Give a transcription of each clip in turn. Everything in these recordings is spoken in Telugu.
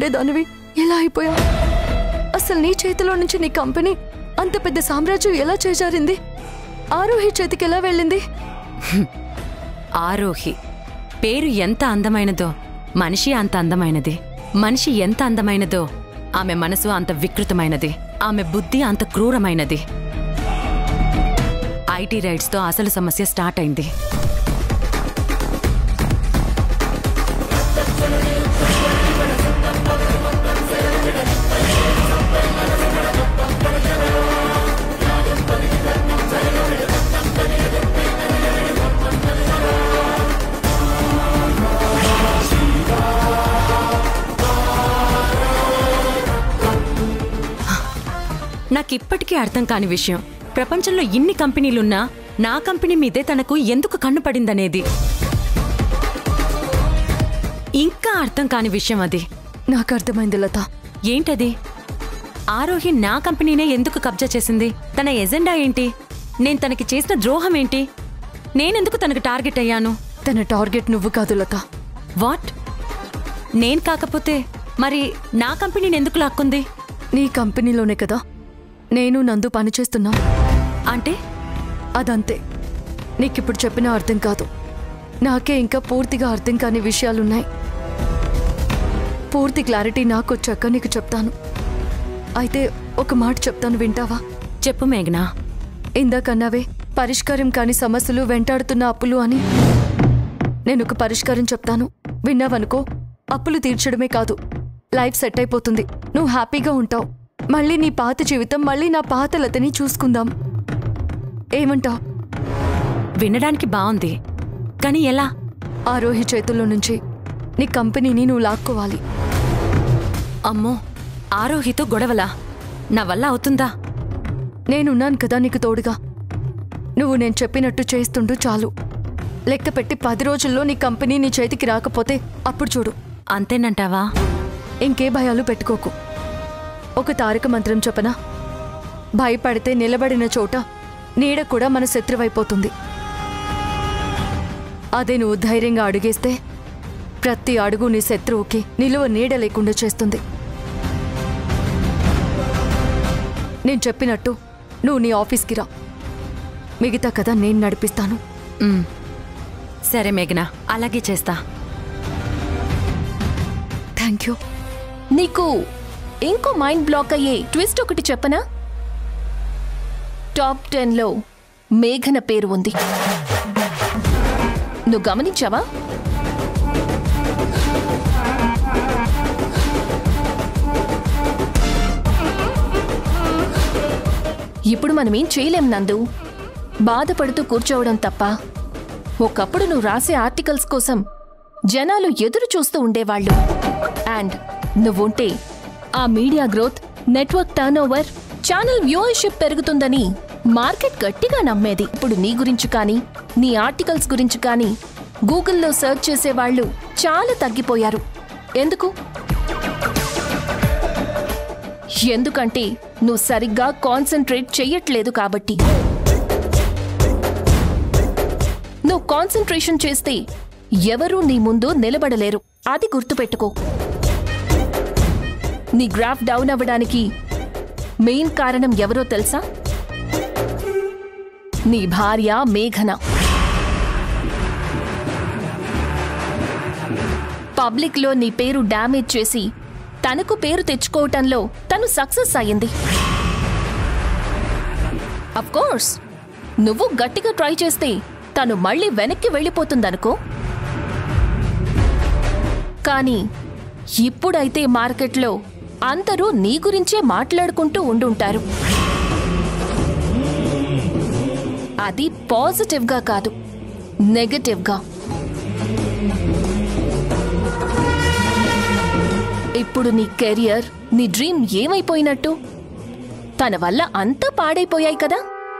ఉండేదానివి ఎలా అయిపోయావు అసలు నీ చేతిలో నుంచి నీ కంపెనీ అంత పెద్ద సామ్రాజ్యం ఎలా చేజారింది ఆరోహి చేతికి ఎలా వెళ్ళింది ఆరోహి పేరు ఎంత అందమైనదో మనిషి అంత అందమైనది మనిషి ఎంత అందమైనదో ఆమె మనసు అంత వికృతమైనది ఆమె బుద్ధి అంత క్రూరమైనది ఐటీ రైడ్స్తో అసలు సమస్య స్టార్ట్ అయింది నాకిప్పటికీ అర్థం కాని విషయం ప్రపంచంలో ఇన్ని కంపెనీలున్నా నా కంపెనీ మీదే తనకు ఎందుకు కన్ను పడిందనేది ఇంకా అర్థం కాని విషయం అది నాకు అర్థమైంది లత ఏంటది ఆరోహి నా కంపెనీనే ఎందుకు కబ్జా చేసింది తన ఎజెండా ఏంటి నేను తనకి చేసిన ద్రోహం ఏంటి నేనెందుకు తనకు టార్గెట్ అయ్యాను తన టార్గెట్ నువ్వు కాదు లత వాట్ నేను కాకపోతే మరి నా కంపెనీని ఎందుకు లాక్కుంది నీ కంపెనీలోనే కదా నేను నందు పనిచేస్తున్నాం అంటే అదంతే నీకిప్పుడు చెప్పిన అర్థం కాదు నాకే ఇంకా పూర్తిగా అర్థం కాని విషయాలున్నాయి పూర్తి క్లారిటీ నాకు వచ్చాక నీకు చెప్తాను అయితే ఒక మాట చెప్తాను వింటావా చెప్పు మేఘనా ఇందాకన్నావే పరిష్కారం కాని సమస్యలు వెంటాడుతున్న అప్పులు అని నేను ఒక పరిష్కారం చెప్తాను విన్నావనుకో అప్పులు తీర్చడమే కాదు లైఫ్ సెట్ అయిపోతుంది నువ్వు హ్యాపీగా ఉంటావు మళ్ళీ నీ పాత జీవితం మళ్ళీ నా పాత లతని చూసుకుందాం ఏమంటావ్ వినడానికి బాగుంది కానీ ఎలా ఆరోహి చేతుల్లో నుంచి నీ కంపెనీని నువ్వు లాక్కోవాలి అమ్మో ఆరోహితో గొడవలా నా వల్ల అవుతుందా నేనున్నాను కదా నీకు తోడుగా నువ్వు నేను చెప్పినట్టు చేస్తుండు చాలు లెక్క పెట్టి పది రోజుల్లో నీ కంపెనీ నీ చేతికి రాకపోతే అప్పుడు చూడు అంతేనంటావా ఇంకే భయాలు పెట్టుకోకు ఒక తారక మంత్రం చెప్పనా భయపడితే నిలబడిన చోట నీడ కూడా మన శత్రువైపోతుంది అదే నువ్వు ధైర్యంగా అడుగేస్తే ప్రతి అడుగు నీ శత్రువుకి నిలువ నీడ లేకుండా చేస్తుంది నేను చెప్పినట్టు నువ్వు నీ ఆఫీస్కి రా మిగతా కథ నేను నడిపిస్తాను ఉమ్. సరే మేఘనా అలాగే చేస్తా థ్యాంక్ యూ నీకు ఇంకో మైండ్ బ్లాక్ అయ్యే ట్విస్ట్ ఒకటి చెప్పనా టాప్ టెన్లో మేఘన పేరు ఉంది నువ్వు గమనించావా ఇప్పుడు మనం ఏం చేయలేం నందు బాధపడుతూ కూర్చోవడం తప్ప ఒకప్పుడు నువ్వు రాసే ఆర్టికల్స్ కోసం జనాలు ఎదురు చూస్తూ ఉండేవాళ్ళు అండ్ నువ్వుంటే ఆ media growth network turn over channel viewership పెరుగుతుందని మార్కెట్ గట్టిగా నమ్మేది ఇప్పుడు నీ గురించి కానీ నీ ఆర్టికల్స్ గురించి కానీ గూగుల్లో సెర్చ్ చేసేవాళ్ళు చాలా తగ్గిపోయారు ఎందుకు ఎందుకంటే నువ్వు సరిగ్గా కాన్సన్ట్రేట్ చెయ్యట్లేదు కాబట్టి నువ్వు కాన్సన్ట్రేషన్ చేస్తే ఎవరూ నీ ముందు నిలబడలేరు అది గుర్తుపెట్టుకో నీ గ్రాఫ్ డౌన్ అవ్వడానికి మెయిన్ కారణం ఎవరో తెలుసా నీ భార్య మేఘన పబ్లిక్లో నీ పేరు డ్యామేజ్ చేసి తనకు పేరు తెచ్చుకోవటంలో తను సక్సెస్ అయ్యింది కోర్స్ నువ్వు గట్టిగా ట్రై చేస్తే తను మళ్ళీ వెనక్కి వెళ్ళిపోతుందనుకో కానీ ఇప్పుడైతే మార్కెట్లో అందరూ నీ గురించే మాట్లాడుకుంటూ ఉండుంటారు అది పాజిటివ్గా కాదు నెగటివ్గా ఇప్పుడు నీ కెరియర్ నీ డ్రీమ్ ఏమైపోయినట్టు తన వల్ల అంతా పాడైపోయాయి కదా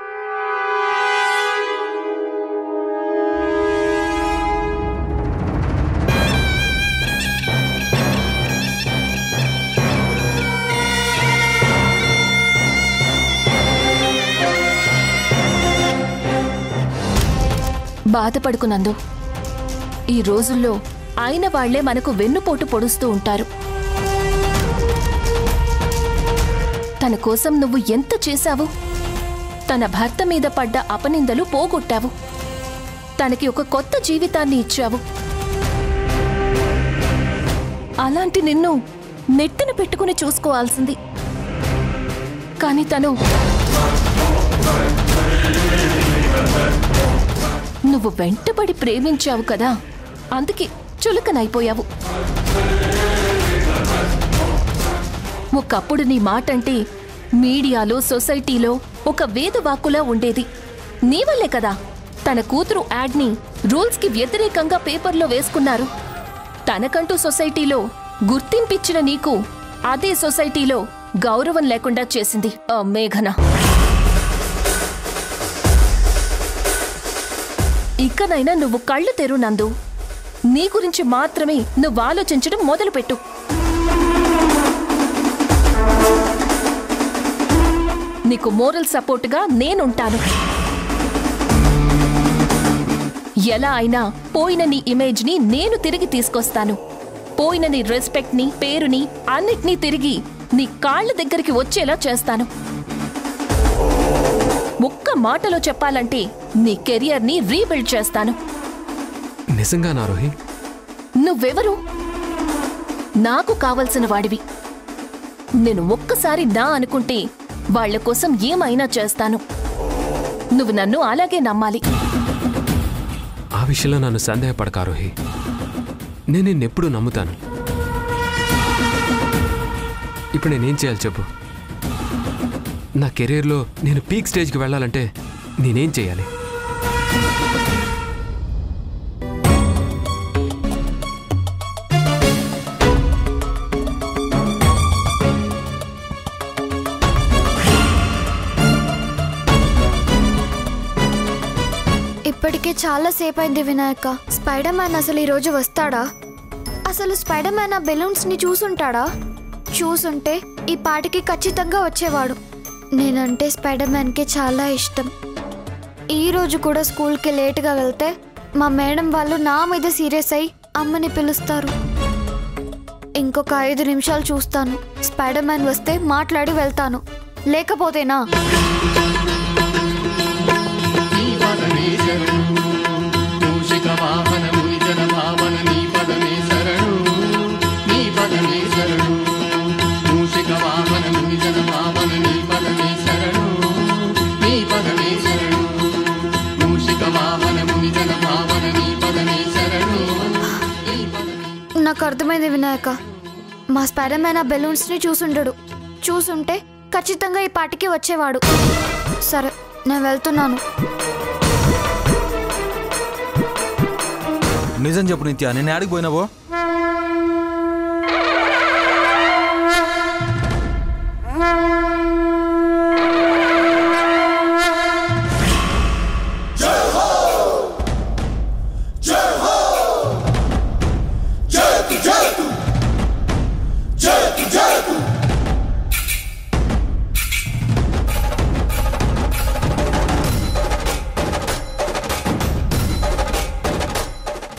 బాధపడుకునందు ఈ రోజుల్లో అయిన వాళ్లే మనకు వెన్నుపోటు పొడుస్తూ ఉంటారు తన కోసం నువ్వు ఎంత చేశావు తన భర్త మీద పడ్డ అపనిందలు పోగొట్టావు తనకి ఒక కొత్త జీవితాన్ని ఇచ్చావు అలాంటి నిన్ను నెత్తిన పెట్టుకుని చూసుకోవాల్సింది కానీ తను నువ్వు వెంటబడి ప్రేమించావు కదా అందుకే చులకనైపోయావు ఒకప్పుడు నీ మాటంటే మీడియాలో సొసైటీలో ఒక వేదవాక్కులా ఉండేది నీ వల్లే కదా తన కూతురు యాడ్ని రూల్స్కి వ్యతిరేకంగా పేపర్లో వేసుకున్నారు తనకంటూ సొసైటీలో గుర్తింపిచ్చిన నీకు అదే సొసైటీలో గౌరవం లేకుండా చేసింది ఆ మేఘన ఇకనైనా నువ్వు కళ్ళు తెరు నందు నీ గురించి మాత్రమే నువ్వు ఆలోచించడం మొదలుపెట్టు నీకు మోరల్ సపోర్ట్గా నేనుంటాను ఎలా అయినా పోయిన నీ ఇమేజ్ని నేను తిరిగి తీసుకొస్తాను పోయిన నీ రెస్పెక్ట్ని పేరుని అన్నిటినీ తిరిగి నీ కాళ్ళ దగ్గరికి వచ్చేలా చేస్తాను ఒక్క మాటలో చెప్పాలంటే నీ కెరియర్ని రీబిల్డ్ చేస్తాను నిజంగా నా రోహి నువ్వెవరు నాకు కావలసిన వాడివి నేను ఒక్కసారి నా అనుకుంటే వాళ్ళ కోసం ఏమైనా చేస్తాను నువ్వు నన్ను అలాగే నమ్మాలి ఆ విషయంలో నన్ను సందేహపడక రోహి నేను నిన్నెప్పుడు నమ్ముతాను ఇప్పుడు నేనేం చేయాలి చెప్పు నా కెరీర్లో నేను పీక్ స్టేజ్కి వెళ్ళాలంటే నేనేం చేయాలి ఇప్పటికే చాలా సేపు అయింది వినాయక స్పైడర్ మ్యాన్ అసలు ఈరోజు వస్తాడా అసలు స్పైడర్ మ్యాన్ ఆ బెలూన్స్ ని చూసుంటాడా చూసుంటే ఈ పాటికి ఖచ్చితంగా వచ్చేవాడు నేనంటే స్పైడర్ మ్యాన్కి చాలా ఇష్టం ఈ రోజు కూడా స్కూల్కి లేటుగా వెళ్తే మా మేడం వాళ్ళు నా మీద సీరియస్ అయి అమ్మని పిలుస్తారు ఇంకొక ఐదు నిమిషాలు చూస్తాను స్పైడర్ మ్యాన్ వస్తే మాట్లాడి వెళ్తాను లేకపోతేనా పదమే శరణు మూషిక వాహన మునిజన భావన నీ పదమే శరణు నీ పదమే శరణు మూషిక వాహన మునిజన భావన నీ పదమే శరణు నీ పదమే శరణు మూషిక వాహన మునిజన భావన నీ పదమే శరణు నాకు అర్థమైంది వినాయక మా స్పైడర్ మ్యాన్ ఆ బెలూన్స్ని చూసుండడు చూసుంటే ఖచ్చితంగా ఈ పాటికి వచ్చేవాడు సరే నేను వెళ్తున్నాను నిజం చెప్పు నిత్య నేను ఆడికి పోయినావో